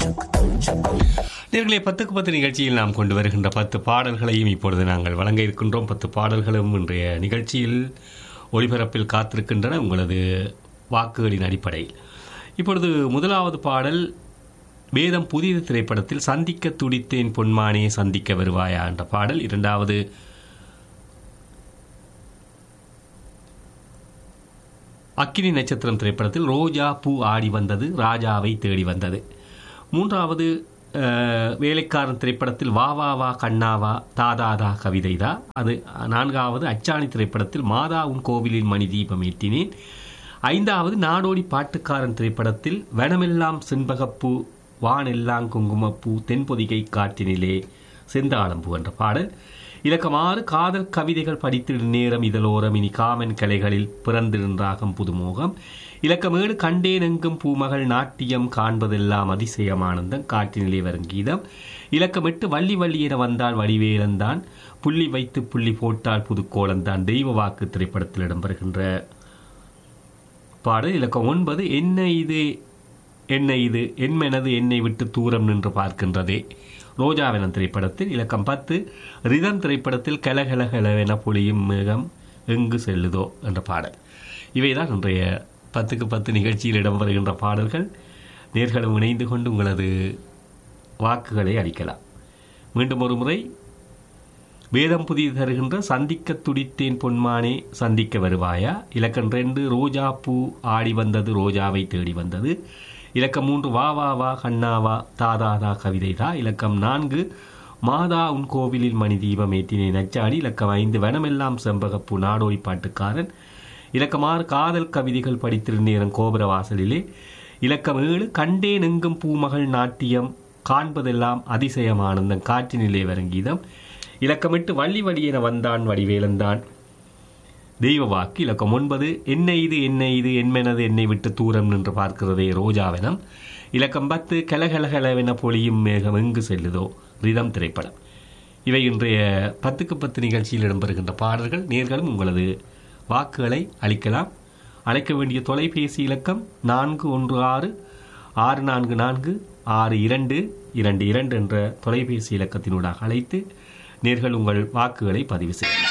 நேர்களே பத்துக்கு பத்து நிகழ்ச்சியில் நாம் கொண்டு வருகின்ற பத்து பாடல்களையும் இப்பொழுது நாங்கள் வழங்க இருக்கின்றோம் பத்து பாடல்களும் இன்றைய நிகழ்ச்சியில் ஒளிபரப்பில் காத்திருக்கின்றன உங்களது வாக்குகளின் அடிப்படையில் இப்பொழுது முதலாவது பாடல் வேதம் புதிய திரைப்படத்தில் சந்திக்க துடித்தேன் பொன்மானே சந்திக்க வருவாயா என்ற பாடல் இரண்டாவது அக்கினி நட்சத்திரம் திரைப்படத்தில் ரோஜா பூ ஆடி வந்தது ராஜாவை தேடி வந்தது மூன்றாவது அஹ், வேலைக்காரன் திரைப்படத்தில் வா வா வா கண்ணாவா தாதாதா கவிதைதா அது நான்காவது அச்சாணி திரைப்படத்தில் மாதா உன் கோவிலில் மணி தீபம் ஏற்றினேன் ஐந்தாவது நாடோடி பாட்டுக்காரன் திரைப்படத்தில் வனமெல்லாம் செண்பகப்பூ வானெல்லாம் குங்குமப்பூ தென்பொதிகை காற்றினிலே செந்தாளம்பூ என்ற பாடல் இலக்கமாறு காதல் கவிதைகள் படித்திடு நேரம் இதழோரம் இனி காமன் கலைகளில் பிறந்திருந்தாகம் புதுமோகம் இலக்கமேடு கண்டேன் எங்கும் பூமகள் நாட்டியம் காண்பதெல்லாம் அதிசயமானந்தம் காற்றினிலே வரும் கீதம் இலக்கமிட்டு வள்ளி வள்ளி என வந்தால் வடிவேலந்தான் புள்ளி வைத்து புள்ளி போட்டால் புதுக்கோலந்தான் தெய்வ வாக்கு திரைப்படத்தில் இடம்பெறுகின்ற பாடல் இலக்கம் ஒன்பது என்ன இது என்ன இது என்மெனது என்னை விட்டு தூரம் நின்று பார்க்கின்றதே ரோஜாவென திரைப்படத்தில் இலக்கம் பத்து ரிதம் திரைப்படத்தில் கலகலகலவென பொழியும் மேகம் எங்கு செல்லுதோ என்ற பாடல் இவைதான் இன்றைய பத்துக்கு பத்து நிகழ்ச்சியில் இடம்பெறுகின்ற பாடல்கள் நேர்களும் இணைந்து கொண்டு உங்களது வாக்குகளை அளிக்கலாம் மீண்டும் ஒரு முறை வேதம் புதிது தருகின்ற சந்திக்க துடித்தேன் பொன்மானே சந்திக்க வருவாயா இலக்கம் ரெண்டு ரோஜா பூ ஆடி வந்தது ரோஜாவை தேடி வந்தது இலக்கம் மூன்று வா வா வா கண்ணாவா தாதாதா கவிதைதா இலக்கம் நான்கு மாதா உன் கோவிலில் மணி தீபம் ஏற்றினே நச்சாடி இலக்கம் ஐந்து வனமெல்லாம் செம்பகப்பூ நாடோடி பாட்டுக்காரன் இலக்கம் ஆறு காதல் கவிதைகள் படித்திருந்தேரம் கோபுர வாசலிலே இலக்கம் ஏழு கண்டேன் எங்கும் பூமகள் நாட்டியம் காண்பதெல்லாம் அதிசயம் ஆனந்தம் காற்றினிலே வருங்கீதம் இலக்கமிட்டு வள்ளி வழி என வந்தான் வடிவேலந்தான் தெய்வ வாக்கு இலக்கம் ஒன்பது என்ன இது என்ன இது என்மெனது என்னை விட்டு தூரம் நின்று பார்க்கிறதே ரோஜாவெனம் இலக்கம் பத்து கலகலகலவென பொழியும் மேகம் எங்கு செல்லுதோ ரிதம் திரைப்படம் இவை இன்றைய பத்துக்கு பத்து நிகழ்ச்சியில் இடம்பெறுகின்ற பாடல்கள் நேர்களும் உங்களது வாக்குகளை அளிக்கலாம் அழைக்க வேண்டிய தொலைபேசி இலக்கம் நான்கு ஒன்று ஆறு ஆறு நான்கு நான்கு ஆறு இரண்டு இரண்டு இரண்டு என்ற தொலைபேசி இலக்கத்தினூடாக அழைத்து நேர்கள் உங்கள் வாக்குகளை பதிவு செய்யலாம்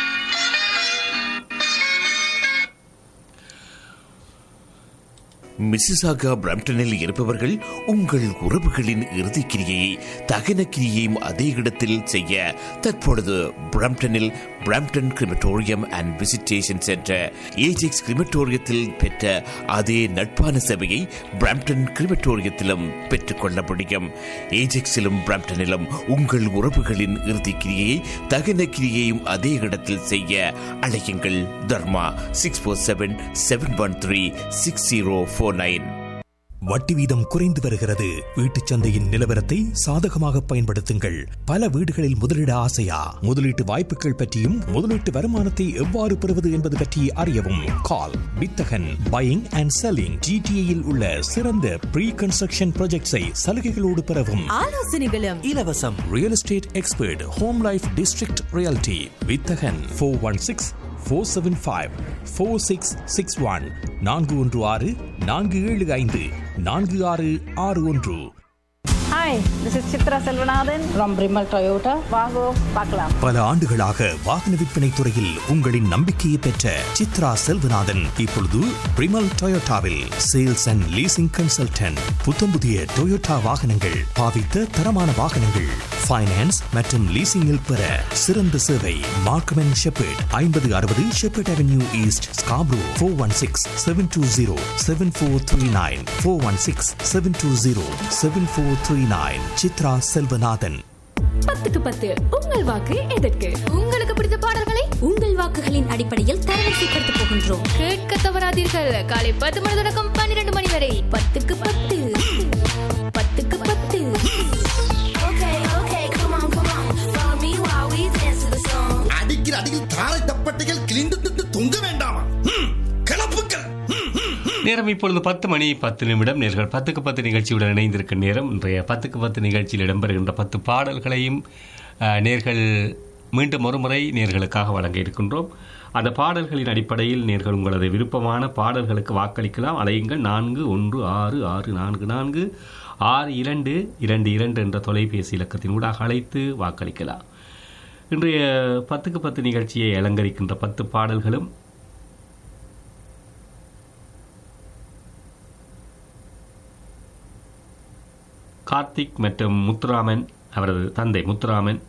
மிசிசாகா பிரம்டனில் இருப்பவர்கள் உங்கள் உறவுகளின் இறுதிக் கிரியையை தகன கிரியையும் அதே இடத்தில் செய்ய தற்பொழுது பிரம்டனில் Brampton crematorium and visitation centre Ajax கிரிமட்டோரியத்தில் பெற்ற அதே நட்பான சேவையை பிரம்டன் கிரிமட்டோரியத்திலும் பெற்றுக்கொள்ள முடியும் ஏஜெக்ஸிலும் பிரம்டனிலும் உங்கள் உறவுகளின் இறுதிக் கிரியையை தகன கிரியையும் அதே இடத்தில் செய்ய அழையுங்கள் Dharma six four seven seven one three six zero four nine வட்டி வீதம் குறைந்து வருகிறது வீட்டுச் சந்தையின் நிலவரத்தை சாதகமாக பயன்படுத்துங்கள் பல வீடுகளில் முதலீட ஆசையா முதலீட்டு வாய்ப்புகள் பற்றியும் முதலீட்டு வருமானத்தை எவ்வாறு பெறுவது என்பது பற்றி அறியவும் கால் வித்தகன் பையிங் அண்ட் செல்லிங் ஜிடிஏயில் உள்ள சிறந்த ப்ரீ கன்ஸ்ட்ரக்ஷன் ப்ராஜெக்ட்ஸை சலுகைகளோடு பெறவும் ஆலோசனைகளும் இலவசம் real estate expert home life district reality வித்தகன் four one six four seven five four six six one நான்கு ஒன்று ஆறு நான்கு ஏழு ஐந்து நான்கு ஆறு ஆறு ஒன்று hi this is Chithra Selvanathan from Primal Toyota வாங்கோ பார்க்கலாம் பல ஆண்டுகளாக வாகன விற்பனை துறையில் உங்களின் நம்பிக்கையை பெற்ற சித்ரா செல்வநாதன் இப்பொழுது பிரிமல் டொயோட்டாவில் சேல்ஸ் அண்ட் லீசிங் கன்சல்டன்ட் புத்தம்புதிய டொயோட்டா வாகனங்கள் பாவித்த தரமான வாகனங்கள் ஃபைனான்ஸ் மற்றும் லீசிங்கில் பெற சிறந்த சேவை மார்க்கம் அண்ட் ஷெப்பர்ட் ஐம்பது அறுபது Sheppard Avenue East Scarborough four one six seven two zero seven four three nine four one six seven two zero seven four three nine Chithra Selvanathan பத்துக்கு பத்து உங்கள் வாக்கு எதற்கு உங்களுக்கு பிடித்த பாடல்களை உங்கள் வாக்குகளின் அடிப்படையில் தரவரிசைப்படுத்த போகின்றோம் கேட்க தவறாதீர்கள் காலை பத்து மணி தொடக்கம் பன்னிரண்டு மணி வரை பத்துக்கு பத்து பத்துக்கு பத்து அடிக்கிற அடியில் தாரை தப்பட்டைகள் கிழிந்து திட்டு தொங்க வேண்டாமா ம், கிளப்புக்கள் ம், ம், ம். நேரம் இப்பொழுது பத்து மணி பத்து நிமிடம் நேர்கள் பத்துக்கு பத்து நிகழ்ச்சியுடன் இணைந்திருக்கும் நேரம் இன்றைய பத்துக்கு பத்து நிகழ்ச்சியில் இடம்பெறுகின்ற பத்து பாடல்களையும் அஹ், நேர்கள் மீண்டும் ஒருமுறை நேர்களுக்காக வழங்க இருக்கின்றோம் அந்த பாடல்களின் அடிப்படையில் நேர்கள் உங்களது விருப்பமான பாடல்களுக்கு வாக்களிக்கலாம் அலையுங்கள் நான்கு ஒன்று ஆறு ஆறு நான்கு நான்கு ஆறு இரண்டு இரண்டு இரண்டு என்ற தொலைபேசி இலக்கத்தின் ஊடாக அழைத்து வாக்களிக்கலாம் இன்றைய பத்துக்கு பத்து நிகழ்ச்சியை அலங்கரிக்கின்ற பத்து பாடல்களும் கார்த்திக் மற்றும் முத்துராமன் அவரது தந்தை முத்துராமன்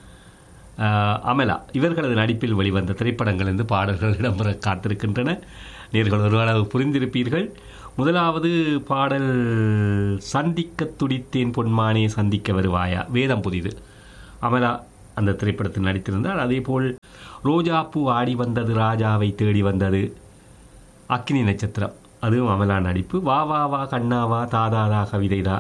ஆஹ், அமலா இவர்களது நடிப்பில் வெளிவந்த திரைப்படங்களிலிருந்து பாடல்கள் இடம்பெற காத்திருக்கின்றன நேர்கள் ஒருவளவு புரிந்திருப்பீர்கள் முதலாவது பாடல் சந்திக்க துடித்தேன் பொன்மானே சந்திக்க வருவாயா வேதம் புதிது அமலா அந்த திரைப்படத்தில் நடித்திருந்தார் அதேபோல் ரோஜா பூ ஆடி வந்தது ராஜாவை தேடி வந்தது அக்கினி நட்சத்திரம் அதுவும் அமலா நடிப்பு வா வா வா கண்ணாவா தாதாதா கவிதைதா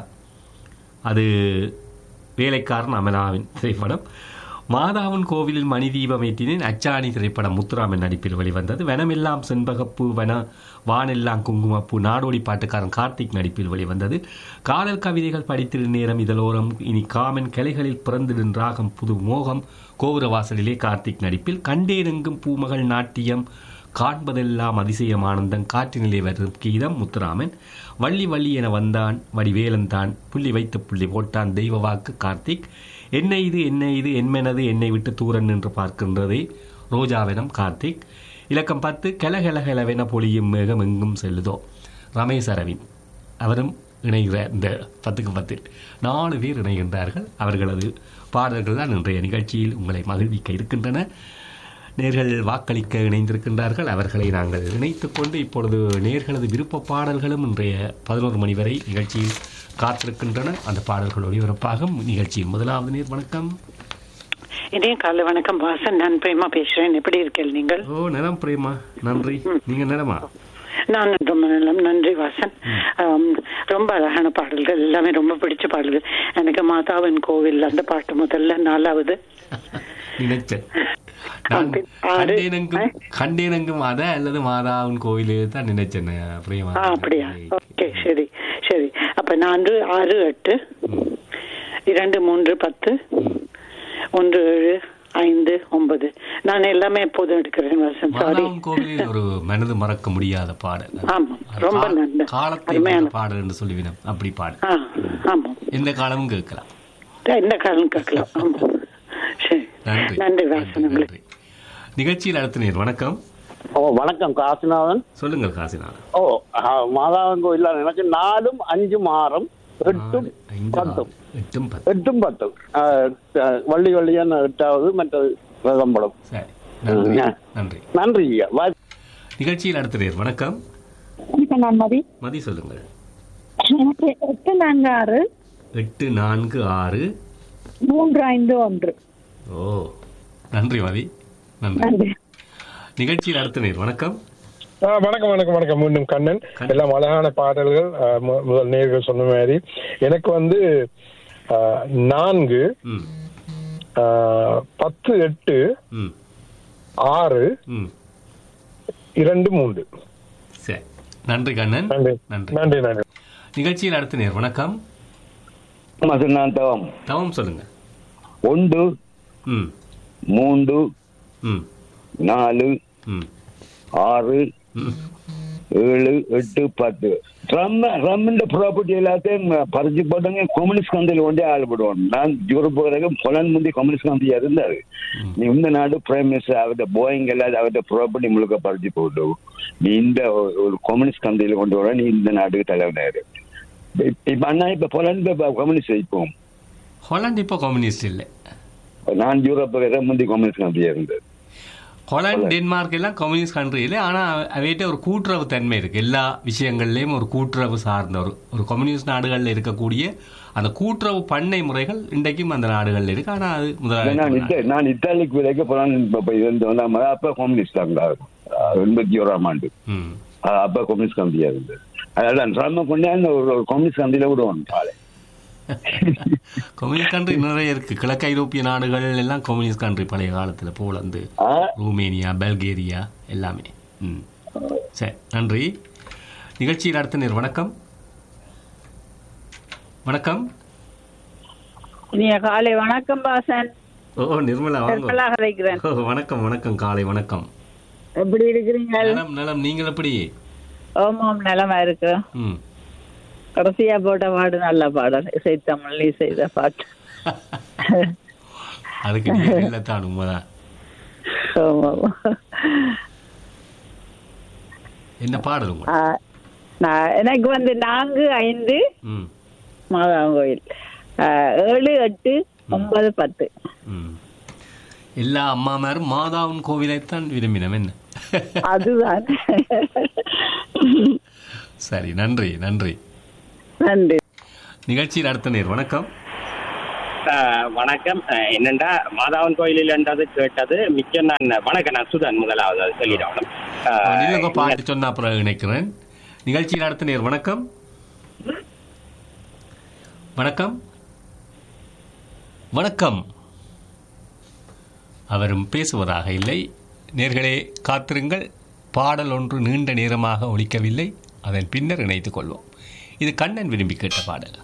அது வேலைக்காரன் அமலாவின் திரைப்படம் மாதாவின் கோவிலில் மணி தீபம் ஏற்றினேன் அச்சாணி திரைப்படம் முத்துராமன் நடிப்பில் வெளிவந்தது வனமெல்லாம் செண்பகப்பூ வன வானெல்லாம் குங்குமப்பூ நாடோடி பாட்டுக்காரன் கார்த்திக் நடிப்பில் வெளிவந்தது காதல் கவிதைகள் படித்திரு நேரம் இதழோரம் இனி காமன் கிளைகளில் பிறந்திடும் ராகம் புது மோகம் கோபுர வாசலிலே கார்த்திக் நடிப்பில் கண்டேனெங்கும் பூமகள் நாட்டியம் காண்பதெல்லாம் அதிசயம் ஆனந்தம் காற்றினிலே வரும் கீதம் முத்துராமன் வள்ளி வள்ளி என வந்தான் வடிவேலன் தான் புள்ளி வைத்து புள்ளி போட்டான் தெய்வ வாக்கு கார்த்திக் என்ன இது என்ன இது என்மெனது என்னை விட்டு தூரன் என்று பார்க்கின்றதே ரோஜாவெனம் கார்த்திக் இலக்கம் பத்து கெலகெலகெலவென பொழியும் மேகம் எங்கும் செல்லுதோ ரமேஷ் அரவிந்த் அவரும் இணைகிற இந்த பத்துக்கு பத்தில் நாலு பேர் இணைகின்றார்கள் அவர்களது பாடல்கள் தான் இன்றைய நிகழ்ச்சியில் உங்களை மகிழ்விக்க இருக்கின்றன நேர்கள் வாக்களிக்க இணைந்திருக்கின்றார்கள் அவர்களை நாங்கள் இணைத்துக் கொண்டு இப்பொழுது நேர்களது விருப்ப பாடல்களும் இன்றைய பதினோரு மணி வரை நிகழ்ச்சியில் காத்திருக்கின்றன அந்த பாடல்கள் ஒளிபரப்பாகும் நிகழ்ச்சியின் முதலாவது நேர் வணக்கம் இனிய காலை வணக்கம் வாசன் நான் பிரேமா பேசுறேன் எப்படி இருக்கீங்க நீங்கள் ஓ நலம் பிரேமா நன்றி நீங்க நலமா நான் ரொம்ப நலம் நன்றி வாசன் ஆம், ரொம்ப அழகான பாடல்கள் எல்லாமே ரொம்ப பிடிச்ச பாடல்கள் எனக்கு மாதாவின் கோவில் அந்த பாட்டு முதல்ல நாலாவது நினைச்சேன் நான் அப்படி ஆறு. கண்டேனெங்கும் கண்டேனெங்கும் அத அல்லது மாதாவின் கோயிலே தான் நினைச்சேன் பிரேமா ஆ அப்படியா ஓகே சரி சரி அப்ப நான்கு ஆறு எட்டு இரண்டு மூன்று பத்து ஒன்று ஏழு ஐந்து ஒன்பது நான் எல்லாமே எப்போதும் எடுக்கிறேன் வாசன் சாரி மாதாவின் கோவிலில் ஒரு மனது மறக்க முடியாத பாடல் ஆமா ரொம்ப நல்ல காலத்தை அருமையான வென்ற பாடல் என்று சொல்லிவிடும் அப்படி பாடல் ஆ ஆமா எந்த காலமும் கேட்கலாம் என்ன காலம் கேட்கலாம் ஆமா சரி நன்றி நன்றி வாசன் உங்களுக்கு நன்றி நிகழ்ச்சியில் அடுத்த நேர் வணக்கம் ஓ வணக்கம் காசிநாதன் சொல்லுங்கள் காசிநாதன் ஓ ஆ, மாதாவன் கோயில் எனக்கு நாலும் அஞ்சும் ஆறும் எட்டும் நாலு, ஐந்து, பத்தும் ஆறு, எட்டும் பத்து எட்டும் பத்தும் ஆ, ஆ, வள்ளி வள்ளியான எட்டாவது மற்றது ரதம்படம் சரி நன்றி ம். நன்றி நன்றி ஐயா வா- நிகழ்ச்சியில் அடுத்த நேர் வணக்கம் வணக்கம் நான் மதி மதி சொல்லுங்கள் எனக்கு எட்டு நான்கு ஆறு எட்டு நான்கு ஆறு மூன்று ஐந்து ஒன்று ஓ நன்றி மதி நன்றி நன்றி நிகழ்ச்சியில் அடுத்த நேர் வணக்கம் ஆ, வணக்கம் வணக்கம் வணக்கம் மீண்டும் கண்ணன் கண்ணன். எல்லாம் அழகான பாடல்கள் ஆ, மு- முதல் நேர்கள் சொன்ன மாதிரி எனக்கு வந்து ஆ, நான்கு ம் ஆ, பத்து எட்டு ம் ஆறு ம் இரண்டு மூன்று சரி நன்றி கண்ணன் நன்றி நன்றி நன்றி நன்றி நிகழ்ச்சியில் அடுத்த நேர் வணக்கம் மசுநாதம் தவம் சொல்லுங்க ஒன்று ம் மூன்று ம் நாலு ம் ஆறு ம் ஏழு எட்டு பத்து ரம்ம ரம்மிന്റെ പ്രോപ്പർട്ടി எல்லாத்தையும் பறிச்சு போட்டவங்க கம்யூனிஸ்ட் கந்தியில் கொண்டே ஆள்படுவோம் நான் யூரோப் வரைக்கும் பொலன் முந்தி கம்யூனிஸ்ட் கந்தியா இருந்தாரு நீ இந்த நாடு பிரைம் மினிஸ்டர் அவர்கிட்ட போயிங் எல்லாம் அவர்கிட்ட ப்ராப்பர்ட்டி முழுக்க பறிச்சு போட்டு நீ இந்த ஒரு- ஒரு கம்யூனிஸ்ட் கந்தியில் கொண்டு வர நீ இந்த நாட்டுக்கு தலைவனாரு இப்ப அண்ணா இப்ப பொலன் கம்யூனிஸ்ட் இப்போ ஹாலண்ட் இப்போ கம்யூனிஸ்ட் இல்லை நான் யூரோப் வரை முந்தி கம்யூனிஸ்ட் கந்தியா இருந்தது ஹாலண்ட் டென்மார்க் எல்லாம் கம்யூனிஸ்ட் கண்ட்ரி இல்லை ஆனால் அவைகிட்ட ஒரு கூட்டுறவு தன்மை இருக்கு எல்லா விஷயங்கள்லையும் ஒரு கூட்டுறவு சார்ந்த ஒரு ஒரு கம்யூனிஸ்ட் நாடுகளில் இருக்கக்கூடிய அந்த கூட்டுறவு பண்ணை முறைகள் இன்றைக்கும் அந்த நாடுகளில் இருக்கு ஆனால் அது நான் முதலாளி இத்த- நான் இத்தாலிக்கு வரைக்கும் பொலன் இருந்து வந்தாங்க அப்ப கம்யூனிஸ்ட் அங்க எண்பத்தி ஓராம் ஆண்டு ம் அஹ் அப்ப கம்யூனிஸ்ட் கமிட்டியா இருந்தது அதான் ராம கொண்டாந்து ஒரு ஒரு கம்யூனிஸ்ட் கமிட்டியில விடுவோம் ஆளை கம்யூனிஸ்ட் கண்ட்ரி நிறைய இருக்கு கிழக்கு ஐரோப்பிய நாடுகள் எல்லாம் கம்யூனிஸ்ட் கண்ட்ரி பழைய காலத்தில் போலந்து ஆ, ரூமேனியா பல்கேரியா எல்லாமே ம் சரி நன்றி நிகழ்ச்சியில் அடுத்த நேர் வணக்கம் வணக்கம் இனிய காலை வணக்கம் பாசன் ஓ நிர்மலா வாங்க நிர்மலாக இருக்கிறேன் ஓ, வணக்கம் வணக்கம் காலை வணக்கம் எப்படி இருக்கிறீங்க நலம் நலம் நீங்கள் எப்படி ஓமாம் நிலமா இருக்கு ம் கடைசியா போட்ட பாடு நல்ல பாடல் இசை தமிழ் செய்த பாட்டு அதுக்கு நீங்க இல்லத்தான் உண்மைதான் ஆமா, ஆமா. என்ன பாடல் உங்களுக்கு ஆ, நான் எனக்கு வந்து நான்கு ஐந்து ம் மாதாங்கோயில் ஆ, ஏழு எட்டு ஒன்பது பத்து ம் எல்லா அம்மாமாரும் மாதாவின் கோவிலைத்தான் விரும்பினோம் என்ன அதுதான் சரி நன்றி நன்றி நன்றி நிகழ்ச்சியில் அடுத்த நேர் வணக்கம் ஆஹ் வணக்கம் ஆஹ் என்னண்டா மாதாவன் கோயிலில் என்றது கேட்டது மிக்க நான் வணக்கம் நான் சுதன் முதலாவது அது சொல்லிடணும் ஆஹ் நிலங்க பாட்டு சொன்ன அப்புறம் இணைக்கிறேன் நிகழ்ச்சியில் அடுத்த நேர் வணக்கம் வணக்கம் வணக்கம் அவரும் பேசுவதாக இல்லை நேர்களே காத்திருங்கள் பாடல் ஒன்று நீண்ட நேரமாக ஒலிக்கவில்லை அதன் பின்னர் இணைத்துக் கொள்வோம் இது கண்ணன் விரும்பி கேட்ட பாடல்